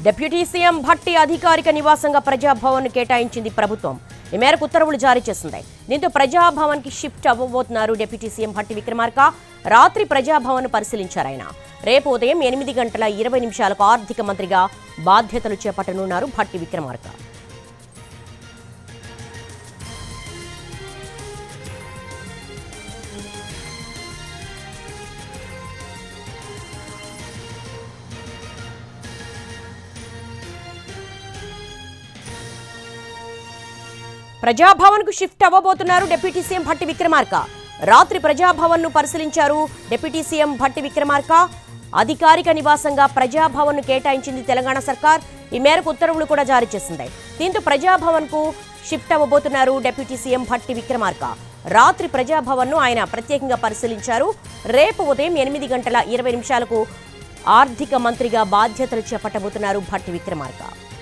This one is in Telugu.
డిప్యూటీ సీఎం భట్టి అధికారిక నివాసంగా ప్రజాభవన్ కేటాయించింది ప్రభుత్వం ఈ మేరకు ఉత్తర్వులు జారీ చేసింది దీంతో ప్రజాభవన్ కి షిఫ్ట్ అవ్వబోతున్నారు డిప్యూటీ సీఎం భట్టి విక్రమార్క రాత్రి ప్రజాభవన్ పరిశీలించారు ఆయన రేపు ఉదయం ఎనిమిది గంటల ఇరవై నిమిషాలకు ఆర్థిక మంత్రిగా బాధ్యతలు చేపట్టనున్నారు భట్టి విక్రమార్క ప్రజాభవన్ కు షిఫ్ట్ అవ్వబోతున్నారు డిప్యూటీ సీఎం భట్టి విక్రమార్క రాత్రి ప్రజాభవన్ ను పరిశీలించారు డిప్యూటీ సీఎం భట్టి విక్రమార్క అధికారిక నివాసంగా ప్రజాభవన్ ను కేటాయించింది తెలంగాణ సర్కార్ ఈ మేరకు ఉత్తర్వులు కూడా జారీ చేసింది దీంతో ప్రజాభవన్ కు షిఫ్ట్ అవ్వబోతున్నారు డిప్యూటీ సీఎం భట్టి విక్రమార్క రాత్రి ప్రజాభవన్ ను ఆయన ప్రత్యేకంగా పరిశీలించారు రేపు ఉదయం ఎనిమిది గంటల ఇరవై నిమిషాలకు ఆర్థిక మంత్రిగా బాధ్యతలు చేపట్టబోతున్నారు భట్టి విక్రమార్క